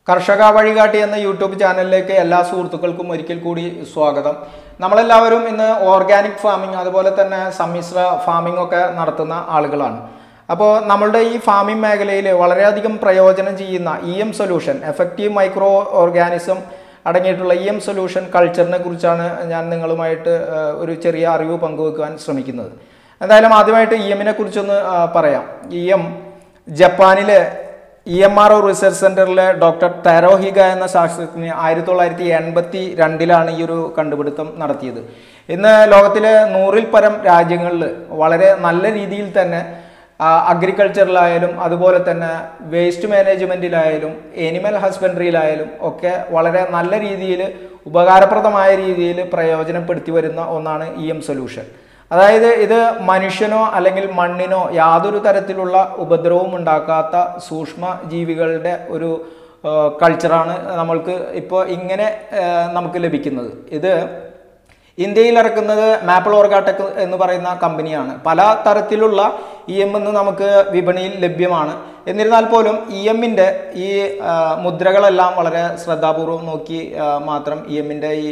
കർഷക വഴികാട്ടി എന്ന യൂട്യൂബ് ചാനലിലേക്ക് എല്ലാ സുഹൃത്തുക്കൾക്കും ഒരിക്കൽ കൂടി സ്വാഗതം നമ്മളെല്ലാവരും ഇന്ന് ഓർഗാനിക് ഫാമിംഗ് അതുപോലെ തന്നെ സമ്മിശ്ര ഫാമിംഗ് ഒക്കെ നടത്തുന്ന ആളുകളാണ് അപ്പോൾ നമ്മളുടെ ഈ ഫാമിംഗ് മേഖലയിൽ വളരെയധികം പ്രയോജനം ചെയ്യുന്ന E M solution effective micro organism അടങ്ങിയിട്ടുള്ള ഇ എം സൊല്യൂഷൻ കൾച്ചറിനെ കുറിച്ചാണ് ഞാൻ നിങ്ങളുമായിട്ട് ആ, ഒരു ചെറിയ അറിവ് പങ്കുവെക്കുവാൻ ശ്രമിക്കുന്നത് എന്തായാലും ആദ്യമായിട്ട് ഇ എമ്മിനെ കുറിച്ചൊന്ന് ആ, പറയാം ഇ എം ജപ്പാനിലെ E M R O research സെന്ററിലെ ഡോക്ടർ തെരോഹിക എന്ന ശാസ്ത്രജ്ഞന് ആയിരത്തി തൊള്ളായിരത്തി എൺപത്തി രണ്ടിലാണ് ഈ ഒരു കണ്ടുപിടുത്തം നടത്തിയത് ഇന്ന് ലോകത്തിലെ നൂറിൽ പരം രാജ്യങ്ങളിൽ വളരെ നല്ല രീതിയിൽ തന്നെ അഗ്രികൾച്ചറിലായാലും അതുപോലെ തന്നെ വേസ്റ്റ് മാനേജ്മെൻറ്റിലായാലും എനിമൽ ഹസ്ബൻഡറിയിലായാലും ഒക്കെ വളരെ നല്ല രീതിയിൽ ഉപകാരപ്രദമായ രീതിയിൽ പ്രയോജനപ്പെടുത്തി വരുന്ന ഒന്നാണ് ഇ എം സൊല്യൂഷൻ അതായത് ഇത് മനുഷ്യനോ അല്ലെങ്കിൽ മണ്ണിനോ യാതൊരു തരത്തിലുള്ള ഉപദ്രവവും ഉണ്ടാക്കാത്ത സൂക്ഷ്മ ജീവികളുടെ ഒരു ആ, കൾച്ചറാണ് നമ്മൾക്ക് ഇപ്പോൾ ഇങ്ങനെ ആ, നമുക്ക് ലഭിക്കുന്നത് ഇത് ഇന്ത്യയിൽ ഇറക്കുന്നത് മാപ്പിൾ ഓർഗാടെക് എന്ന് പറയുന്ന കമ്പനിയാണ് പല തരത്തിലുള്ള ഇ എം എന്ന് നമുക്ക് വിപണിയിൽ ലഭ്യമാണ് എന്നിരുന്നാൽ പോലും ഇ എമ്മിൻ്റെ ഈ ആ, മുദ്രകളെല്ലാം വളരെ ശ്രദ്ധാപൂർവം നോക്കി ആ, മാത്രം ഇ എമ്മിൻ്റെ ഈ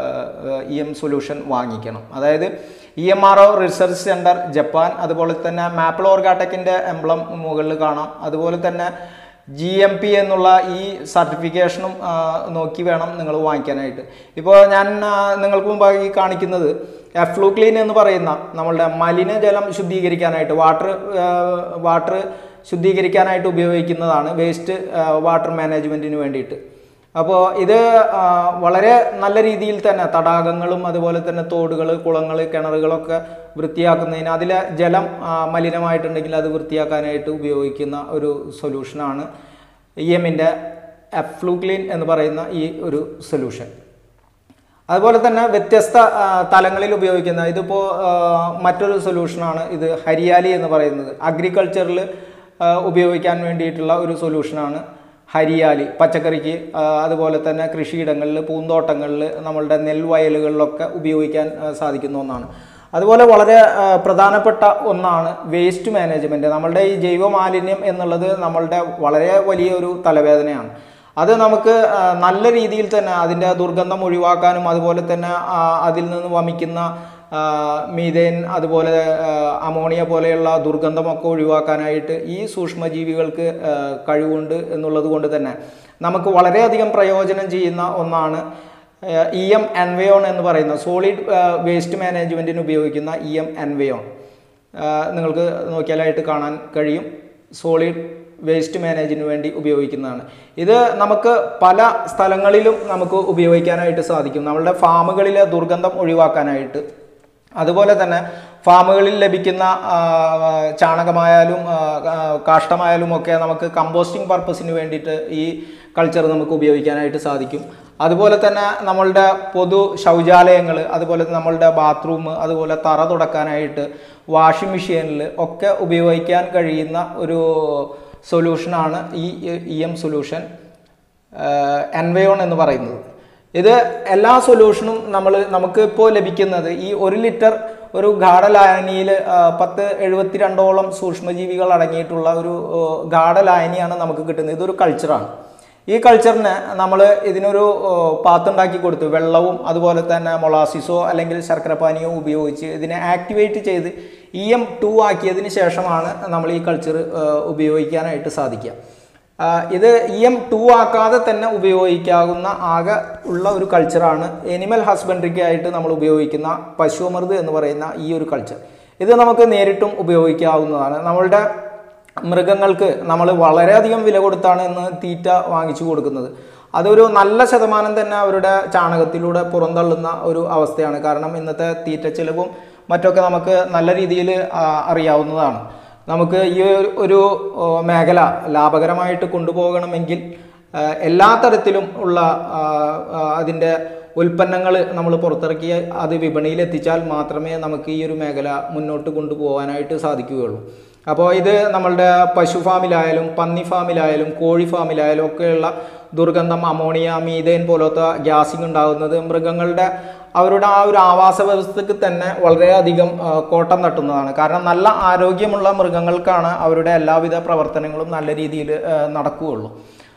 ഇ എം സൊല്യൂഷൻ വാങ്ങിക്കണം അതായത് E M R O research centre Japan അതുപോലെ തന്നെ മാപ്പിൾ ഓർഗാടെക്കിൻ്റെ എംബ്ലം മുകളിൽ കാണാം അതുപോലെ തന്നെ ജി എം പി എന്നുള്ള ഈ സർട്ടിഫിക്കേഷനും ആ, നോക്കി വേണം നിങ്ങൾ വാങ്ങിക്കാനായിട്ട് ഇപ്പോൾ ഞാൻ ആ, നിങ്ങൾക്ക് മുമ്പായി കാണിക്കുന്നത് എഫ്ലൂ ക്ലീൻ എന്ന് പറയുന്ന നമ്മളുടെ മലിനജലം ശുദ്ധീകരിക്കാനായിട്ട് വാട്ടർ വാട്ടർ ശുദ്ധീകരിക്കാനായിട്ട് ഉപയോഗിക്കുന്നതാണ് വേസ്റ്റ് വാട്ടർ മാനേജ്മെൻറ്റിന് വേണ്ടിയിട്ട് അപ്പോൾ ഇത് ആ, വളരെ നല്ല രീതിയിൽ തന്നെ തടാകങ്ങളും അതുപോലെ തന്നെ തോടുകൾ കുളങ്ങൾ കിണറുകളൊക്കെ വൃത്തിയാക്കുന്നതിന് അതിലെ ജലം ആ, മലിനമായിട്ടുണ്ടെങ്കിൽ അത് വൃത്തിയാക്കാനായിട്ട് ഉപയോഗിക്കുന്ന ഒരു സൊല്യൂഷനാണ് ഇ എമ്മിൻ്റെ എഫ്ലൂക്ലീൻ എന്ന് പറയുന്ന ഈ ഒരു സൊല്യൂഷൻ അതുപോലെ തന്നെ വ്യത്യസ്ത ആ, തലങ്ങളിൽ ഉപയോഗിക്കുന്ന ഇതിപ്പോൾ ആ, മറ്റൊരു സൊല്യൂഷനാണ് ഇത് ഹരിയാലി എന്ന് പറയുന്നത് അഗ്രികൾച്ചറിൽ ഉപയോഗിക്കാൻ വേണ്ടിയിട്ടുള്ള ഒരു സൊല്യൂഷനാണ് ഹരിയാലി പച്ചക്കറിക്ക് ആ, അതുപോലെ തന്നെ കൃഷിയിടങ്ങളിൽ പൂന്തോട്ടങ്ങളിൽ നമ്മളുടെ നെൽവയലുകളിലൊക്കെ ഉപയോഗിക്കാൻ ആ, സാധിക്കുന്ന ഒന്നാണ് അതുപോലെ വളരെ ആ, പ്രധാനപ്പെട്ട ഒന്നാണ് വേസ്റ്റ് മാനേജ്മെൻറ്റ് നമ്മളുടെ ഈ ജൈവ മാലിന്യം എന്നുള്ളത് നമ്മളുടെ വളരെ വലിയൊരു തലവേദനയാണ് അത് നമുക്ക് ആ, നല്ല രീതിയിൽ തന്നെ അതിൻ്റെ ദുർഗന്ധം ഒഴിവാക്കാനും അതുപോലെ തന്നെ ആ, അതിൽ നിന്ന് വമിക്കുന്ന ആ, മീഥേൻ അതുപോലെ ആ, അമോണിയ പോലെയുള്ള ദുർഗന്ധമൊക്കെ ഒഴിവാക്കാനായിട്ട് ഈ സൂക്ഷ്മജീവികൾക്ക് ആ, കഴിവുണ്ട് എന്നുള്ളത് കൊണ്ട് തന്നെ നമുക്ക് വളരെയധികം പ്രയോജനം ചെയ്യുന്ന ഒന്നാണ് ഇ എം എൻവയോൺ എന്ന് പറയുന്ന സോളിഡ് വേസ്റ്റ് മാനേജ്മെൻറ്റിന് ഉപയോഗിക്കുന്ന ഇ എം എൻവയോൺ നിങ്ങൾക്ക് നോക്കിയാലായിട്ട് കാണാൻ കഴിയും സോളിഡ് വേസ്റ്റ് മാനേജിന് വേണ്ടി ഉപയോഗിക്കുന്നതാണ് ഇത് നമുക്ക് പല സ്ഥലങ്ങളിലും നമുക്ക് ഉപയോഗിക്കാനായിട്ട് സാധിക്കും നമ്മളുടെ ഫാമുകളിലെ ദുർഗന്ധം ഒഴിവാക്കാനായിട്ട് അതുപോലെ തന്നെ ഫാമുകളിൽ ലഭിക്കുന്ന ആ, ചാണകമായാലും ആ, ആ, കാഷ്ടമായാലും ഒക്കെ നമുക്ക് കമ്പോസ്റ്റിംഗ് പർപ്പസിന് വേണ്ടിയിട്ട് ഈ കൾച്ചർ നമുക്ക് ഉപയോഗിക്കാനായിട്ട് സാധിക്കും അതുപോലെ തന്നെ നമ്മളുടെ പൊതു ശൗചാലയങ്ങൾ അതുപോലെ നമ്മളുടെ ബാത്റൂം അതുപോലെ തറ തുടക്കാനായിട്ട് വാഷിംഗ് മെഷീനിൽ ഒക്കെ ഉപയോഗിക്കാൻ കഴിയുന്ന ഒരു സൊല്യൂഷനാണ് ഈ ഇ എം സൊല്യൂഷൻ എൻവയോൺ എന്ന് പറയുന്നത് ഇത് എല്ലാ സൊല്യൂഷനും നമ്മൾ നമുക്ക് ഇപ്പോൾ ലഭിക്കുന്നത് ഈ ഒരു ലിറ്റർ ഒരു ഗാഢലായനിയിൽ പത്ത് എഴുപത്തിരണ്ടോളം സൂക്ഷ്മജീവികൾ അടങ്ങിയിട്ടുള്ള ഒരു ആ, ഗാഢലായനിയാണ് നമുക്ക് കിട്ടുന്നത് ഇതൊരു കൾച്ചറാണ് ഈ കൾച്ചറിന് നമ്മൾ ഇതിനൊരു ആ, പാത്തുണ്ടാക്കി കൊടുത്തു വെള്ളവും അതുപോലെ തന്നെ മൊളാസിസോ അല്ലെങ്കിൽ ശർക്കരപ്പാനിയോ ഉപയോഗിച്ച് ഇതിനെ ആക്ടിവേറ്റ് ചെയ്ത് ഇ എം ടു ആക്കിയതിന് ശേഷമാണ് നമ്മൾ ഈ കൾച്ചർ ഉപയോഗിക്കാനായിട്ട് സാധിക്കുക ആ, ഇത് ഇ എം ടു ആക്കാതെ തന്നെ ഉപയോഗിക്കാവുന്ന ആകെ ഉള്ള ഒരു കൾച്ചറാണ് എനിമൽ ഹസ്ബൻഡറിക്ക് ആയിട്ട് നമ്മൾ ഉപയോഗിക്കുന്ന പശുമൃത് എന്ന് പറയുന്ന ഈ ഒരു കൾച്ചർ ഇത് നമുക്ക് നേരിട്ടും ഉപയോഗിക്കാവുന്നതാണ് നമ്മളുടെ മൃഗങ്ങൾക്ക് നമ്മൾ വളരെയധികം വില കൊടുത്താണ് ഇന്ന് തീറ്റ വാങ്ങിച്ചു കൊടുക്കുന്നത് അതൊരു നല്ല ശതമാനം തന്നെ അവരുടെ ചാണകത്തിലൂടെ പുറന്തള്ളുന്ന ഒരു അവസ്ഥയാണ് കാരണം ഇന്നത്തെ തീറ്റ ചെലവും മറ്റൊക്കെ നമുക്ക് നല്ല രീതിയിൽ അറിയാവുന്നതാണ് നമുക്ക് ഈ ഒരു- ഒരു ഓ, മേഖല ലാഭകരമായിട്ട് കൊണ്ടുപോകണമെങ്കിൽ ആ, എല്ലാ തരത്തിലും ഉള്ള ആ, ആ, അതിൻ്റെ ഉൽപ്പന്നങ്ങൾ നമ്മൾ പുറത്തിറക്കി അത് വിപണിയിൽ എത്തിച്ചാൽ മാത്രമേ നമുക്ക് ഈ ഒരു മേഖല മുന്നോട്ട് കൊണ്ടുപോകാനായിട്ട് സാധിക്കുകയുള്ളൂ അപ്പോൾ ഇത് നമ്മളുടെ പശു ഫാമിലായാലും പന്നി ഫാമിലായാലും കോഴി ഫാമിലായാലും ഒക്കെയുള്ള ദുർഗന്ധം അമോണിയ മീതേൻ പോലത്തെ ഗ്യാസിംഗ് ഉണ്ടാകുന്നത് മൃഗങ്ങളുടെ അവരുടെ ആ ഒരു ആവാസ വ്യവസ്ഥയ്ക്ക് തന്നെ വളരെയധികം ആ, കോട്ടം തട്ടുന്നതാണ് കാരണം നല്ല ആരോഗ്യമുള്ള മൃഗങ്ങൾക്കാണ് അവരുടെ എല്ലാവിധ പ്രവർത്തനങ്ങളും നല്ല രീതിയിൽ ആ, നടക്കുകയുള്ളൂ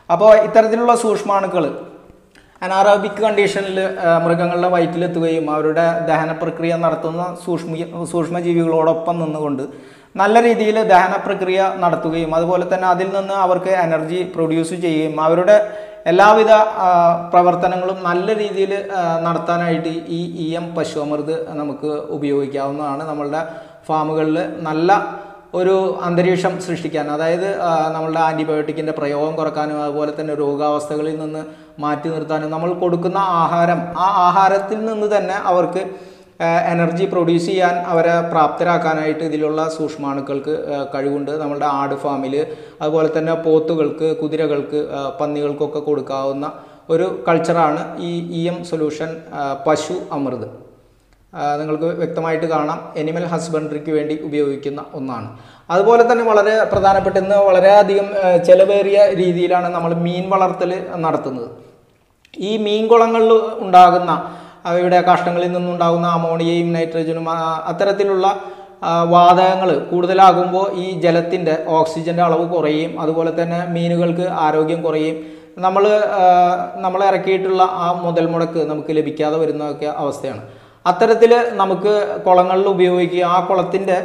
അപ്പോൾ ഇത്തരത്തിലുള്ള സൂക്ഷ്മാണുക്കൾ അനാറോബിക് കണ്ടീഷനിൽ മൃഗങ്ങളുടെ വയറ്റിലെത്തുകയും അവരുടെ ദഹന പ്രക്രിയ നടത്തുന്ന സൂക്ഷ്മ സൂക്ഷ്മജീവികളോടൊപ്പം നിന്നുകൊണ്ട് നല്ല രീതിയിൽ ദഹന പ്രക്രിയ നടത്തുകയും അതുപോലെ തന്നെ അതിൽ നിന്ന് അവർക്ക് എനർജി പ്രൊഡ്യൂസ് ചെയ്യുകയും അവരുടെ എല്ലാവിധ ആ, പ്രവർത്തനങ്ങളും നല്ല രീതിയിൽ നടത്താനായിട്ട് ഈ ഇ എം പശു അമൃത് നമുക്ക് ഉപയോഗിക്കാവുന്നതാണ് നമ്മളുടെ ഫാമുകളിൽ നല്ല ഒരു അന്തരീക്ഷം സൃഷ്ടിക്കാൻ അതായത് ആ, നമ്മളുടെ ആൻറ്റിബയോട്ടിക്കിൻ്റെ പ്രയോഗം കുറക്കാനും അതുപോലെ തന്നെ രോഗാവസ്ഥകളിൽ നിന്ന് മാറ്റി നിർത്താനും നമ്മൾ കൊടുക്കുന്ന ആഹാരം ആ ആഹാരത്തിൽ നിന്ന് തന്നെ അവർക്ക് എനർജി പ്രൊഡ്യൂസ് ചെയ്യാൻ അവരെ പ്രാപ്തരാക്കാനായിട്ട് ഇതിലുള്ള സൂക്ഷ്മാണുക്കൾക്ക് ആ, കഴിവുണ്ട് നമ്മളുടെ ആട് ഫാമിൽ അതുപോലെ തന്നെ പോത്തുകൾക്ക് കുതിരകൾക്ക് ആ, പന്നികൾക്കൊക്കെ കൊടുക്കാവുന്ന ഒരു കൾച്ചറാണ് ഈ ഇ എം സൊല്യൂഷൻ ആ, പശു അമൃത് ആ, നിങ്ങൾക്ക് വ്യക്തമായിട്ട് കാണാം എനിമൽ ഹസ്ബൻഡറിക്ക് വേണ്ടി ഉപയോഗിക്കുന്ന ഒന്നാണ് അതുപോലെ തന്നെ വളരെ പ്രധാനപ്പെട്ട ഇന്ന് വളരെയധികം ആ, ചെലവേറിയ രീതിയിലാണ് നമ്മൾ മീൻ വളർത്തൽ നടത്തുന്നത് ഈ മീൻകുളങ്ങളിൽ ഉണ്ടാകുന്ന അവയുടെ കാഷ്ടങ്ങളിൽ നിന്നുണ്ടാകുന്ന അമോണിയയും നൈട്രജനും ആ, അത്തരത്തിലുള്ള വാതകങ്ങൾ കൂടുതലാകുമ്പോൾ ഈ ജലത്തിൻ്റെ ഓക്സിജൻ്റെ അളവ് കുറയും അതുപോലെ തന്നെ മീനുകൾക്ക് ആരോഗ്യം കുറയും നമ്മൾ നമ്മൾ ഇറക്കിയിട്ടുള്ള ആ മുതൽ മുടക്ക് നമുക്ക് ലഭിക്കാതെ വരുന്നതൊക്കെ അവസ്ഥയാണ് അത്തരത്തിൽ നമുക്ക് കുളങ്ങളിൽ ഉപയോഗിക്കുക ആ കുളത്തിൻ്റെ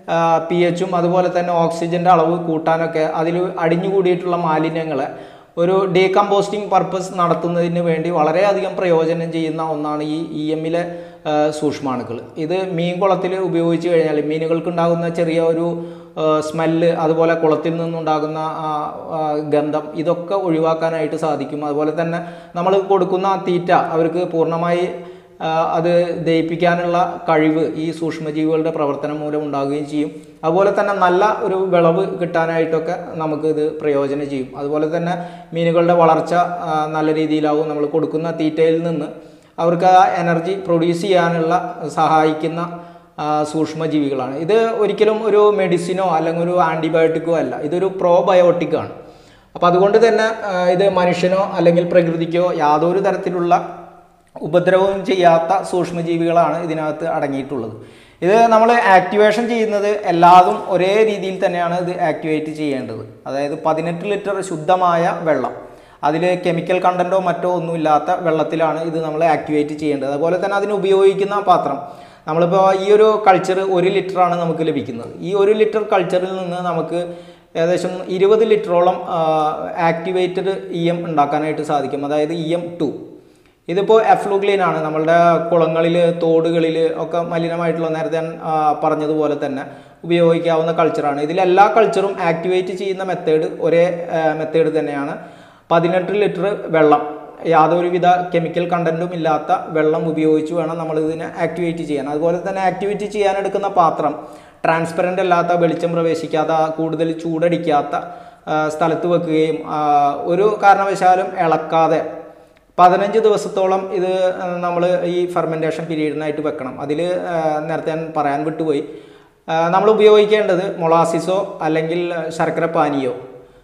പി എച്ചും അതുപോലെ തന്നെ ഓക്സിജൻ്റെ അളവ് കൂട്ടാനൊക്കെ അതിൽ അടിഞ്ഞുകൂടിയിട്ടുള്ള മാലിന്യങ്ങളെ ഒരു ഡീകമ്പോസ്റ്റിംഗ് പർപ്പസ് നടത്തുന്നതിന് വേണ്ടി വളരെയധികം പ്രയോജനം ചെയ്യുന്ന ഒന്നാണ് ഈ ഇ എമ്മിലെ സൂക്ഷ്മാണുക്കൾ ഇത് മീൻ കുളത്തിൽ ഉപയോഗിച്ച് കഴിഞ്ഞാൽ മീനുകൾക്കുണ്ടാകുന്ന ചെറിയ ഒരു സ്മെല്ല് അതുപോലെ കുളത്തിൽ നിന്നുണ്ടാകുന്ന ആ, ആ, ഗന്ധം ഇതൊക്കെ ഒഴിവാക്കാനായിട്ട് സാധിക്കും അതുപോലെ തന്നെ നമ്മൾ കൊടുക്കുന്ന തീറ്റ അവർക്ക് പൂർണ്ണമായി ആ, അത് ദഹിപ്പിക്കാനുള്ള കഴിവ് ഈ സൂക്ഷ്മജീവികളുടെ പ്രവർത്തനം മൂലം ഉണ്ടാകുകയും ചെയ്യും അതുപോലെ തന്നെ നല്ല ഒരു വിളവ് കിട്ടാനായിട്ടൊക്കെ നമുക്ക് ഇത് പ്രയോജനം ചെയ്യും അതുപോലെ തന്നെ മീനുകളുടെ വളർച്ച ആ, നല്ല രീതിയിലാവും നമ്മൾ കൊടുക്കുന്ന തീറ്റയിൽ നിന്ന് അവർക്ക് ആ എനർജി പ്രൊഡ്യൂസ് ചെയ്യാനുള്ള സഹായിക്കുന്ന ആ, സൂക്ഷ്മജീവികളാണ് ഇത് ഒരിക്കലും ഒരു മെഡിസിനോ അല്ലെങ്കിൽ ഒരു ആൻറ്റിബയോട്ടിക്കോ അല്ല ഇതൊരു പ്രോബയോട്ടിക്കാണ് അപ്പോൾ അതുകൊണ്ട് തന്നെ ആ, ഇത് മനുഷ്യനോ അല്ലെങ്കിൽ പ്രകൃതിക്കോ യാതൊരു തരത്തിലുള്ള ഉപദ്രവവും ചെയ്യാത്ത സൂക്ഷ്മജീവികളാണ് ഇതിനകത്ത് അടങ്ങിയിട്ടുള്ളത് ഇത് നമ്മൾ ആക്ടിവേഷൻ ചെയ്യുന്നത് എല്ലാതും ഒരേ രീതിയിൽ തന്നെയാണ് ഇത് ആക്ടിവേറ്റ് ചെയ്യേണ്ടത് അതായത് പതിനെട്ട് ലിറ്റർ ശുദ്ധമായ വെള്ളം അതിൽ കെമിക്കൽ കണ്ടൻറ്റോ മറ്റോ ഒന്നുമില്ലാത്ത വെള്ളത്തിലാണ് ഇത് നമ്മൾ ആക്ടിവേറ്റ് ചെയ്യേണ്ടത് അതുപോലെ തന്നെ അതിന് ഉപയോഗിക്കുന്ന പാത്രം നമ്മളിപ്പോൾ ഈ ഒരു കൾച്ചർ ഒരു ലിറ്ററാണ് നമുക്ക് ലഭിക്കുന്നത് ഈ ഒരു ലിറ്റർ കൾച്ചറിൽ നിന്ന് നമുക്ക് ഏകദേശം ഇരുപത് ലിറ്ററോളം ആക്ടിവേറ്റഡ് ഇ എം ഉണ്ടാക്കാനായിട്ട് സാധിക്കും അതായത് ഇ എം ടു ഇതിപ്പോൾ എഫ്ലൂഗ്ലീൻ ആണ് നമ്മളുടെ കുളങ്ങളിൽ തോടുകളിൽ ഒക്കെ മലിനമായിട്ടുള്ള നേരത്തെ ഞാൻ ആ, പറഞ്ഞതുപോലെ തന്നെ ഉപയോഗിക്കാവുന്ന കൾച്ചറാണ് ഇതിലെല്ലാ കൾച്ചറും ആക്ടിവേറ്റ് ചെയ്യുന്ന മെത്തേഡ് ഒരേ മെത്തേഡ് തന്നെയാണ് പതിനെട്ട് ലിറ്റർ വെള്ളം യാതൊരുവിധ കെമിക്കൽ കണ്ടൻറ്റും ഇല്ലാത്ത വെള്ളം ഉപയോഗിച്ച് വേണം നമ്മൾ ഇതിനെ ആക്ടിവേറ്റ് ചെയ്യാൻ അതുപോലെ തന്നെ ആക്ടിവേറ്റ് ചെയ്യാൻ എടുക്കുന്ന പാത്രം ട്രാൻസ്പെറൻ്റ് അല്ലാത്ത വെളിച്ചം പ്രവേശിക്കാത്ത കൂടുതൽ ചൂടടിക്കാത്ത ആ, സ്ഥലത്ത് വെക്കുകയും ആ, ഒരു കാരണവശാലും ഇളക്കാതെ പതിനഞ്ച് ദിവസത്തോളം ഇത് നമ്മൾ ഈ ഫെർമെൻറ്റേഷൻ പീരീഡിനായിട്ട് വെക്കണം അതിൽ നേരത്തെ ഞാൻ പറയാൻ വിട്ടുപോയി നമ്മൾ ഉപയോഗിക്കേണ്ടത് മൊളാസിസോ അല്ലെങ്കിൽ ശർക്കര പാനിയോ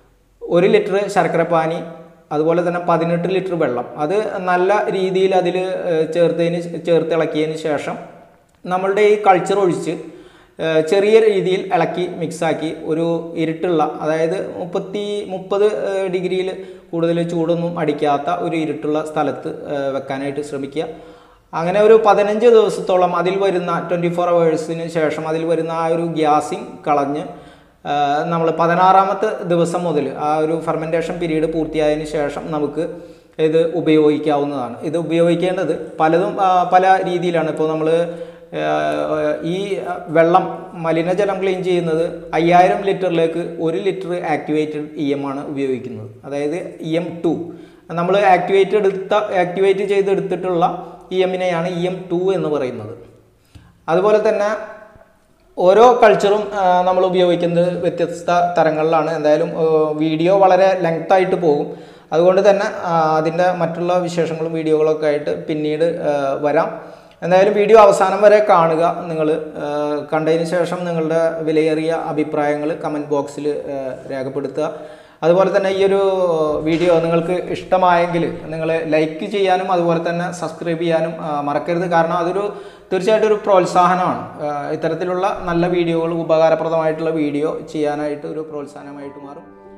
ഒരു ലിറ്റർ ശർക്കര പാനി അതുപോലെ തന്നെ പതിനെട്ട് ലിറ്റർ വെള്ളം അത് നല്ല രീതിയിൽ അതിൽ ചേർത്തതിന് ചേർത്ത് ഇളക്കിയതിന് ശേഷം നമ്മളുടെ ഈ കൾച്ചർ ഒഴിച്ച് ഏഹ് ചെറിയ രീതിയിൽ ഇളക്കി മിക്സാക്കി ഒരു ഇരുട്ടുള്ള അതായത് മുപ്പത്തി മുപ്പത് ഡിഗ്രിയിൽ കൂടുതൽ ചൂടൊന്നും അടിക്കാത്ത ഒരു ഇരുട്ടുള്ള സ്ഥലത്ത് ഏഹ് വെക്കാനായിട്ട് ശ്രമിക്കുക അങ്ങനെ ഒരു പതിനഞ്ച് ദിവസത്തോളം അതിൽ വരുന്ന ട്വൻറ്റി ഫോർ അവേഴ്സിന് ശേഷം അതിൽ വരുന്ന ആ ഒരു ഗ്യാസിങ് കളഞ്ഞ് നമ്മൾ പതിനാറാമത്തെ ദിവസം മുതൽ ആ ഒരു ഫെർമെൻറ്റേഷൻ പീരീഡ് പൂർത്തിയായതിനു ശേഷം നമുക്ക് ഇത് ഉപയോഗിക്കാവുന്നതാണ് ഇത് ഉപയോഗിക്കേണ്ടത് പലതും ആ, പല രീതിയിലാണ് ഇപ്പോൾ നമ്മൾ ഈ വെള്ളം മലിനജലം ക്ലീൻ ചെയ്യുന്നത് അയ്യായിരം ലിറ്ററിലേക്ക് ഒരു ലിറ്റർ ആക്ടിവേറ്റഡ് ഇ എം ആണ് ഉപയോഗിക്കുന്നത് അതായത് ഇ എം ടു നമ്മൾ ആക്ടിവേറ്റ് എടുത്ത ആക്ടിവേറ്റ് ചെയ്തെടുത്തിട്ടുള്ള ഇ എമ്മിനെയാണ് ഇ എം ടു എന്ന് പറയുന്നത് അതുപോലെ തന്നെ ഓരോ കൾച്ചറും നമ്മൾ ഉപയോഗിക്കുന്നത് വ്യത്യസ്ത തരങ്ങളിലാണ് എന്തായാലും ആ, വീഡിയോ വളരെ ലെങ്ത് ആയിട്ട് പോകും അതുകൊണ്ട് തന്നെ ആ, അതിൻ്റെ മറ്റുള്ള വിശേഷങ്ങളും വീഡിയോകളൊക്കെ ആയിട്ട് പിന്നീട് ആ, വരാം എന്തായാലും വീഡിയോ അവസാനം വരെ കാണുക നിങ്ങൾ കണ്ടതിന് ശേഷം നിങ്ങളുടെ വിലയേറിയ അഭിപ്രായങ്ങൾ കമൻറ്റ് ബോക്സിൽ രേഖപ്പെടുത്തുക അതുപോലെ തന്നെ ഈ ഒരു വീഡിയോ നിങ്ങൾക്ക് ഇഷ്ടമായെങ്കിൽ നിങ്ങൾ ലൈക്ക് ചെയ്യാനും അതുപോലെ തന്നെ സബ്സ്ക്രൈബ് ചെയ്യാനും ആ, മറക്കരുത് കാരണം അതൊരു തീർച്ചയായിട്ടും ഒരു പ്രോത്സാഹനമാണ് ആ, ഇത്തരത്തിലുള്ള നല്ല വീഡിയോകൾ ഉപകാരപ്രദമായിട്ടുള്ള വീഡിയോ ചെയ്യാനായിട്ട് ഒരു പ്രോത്സാഹനമായിട്ട് മാറും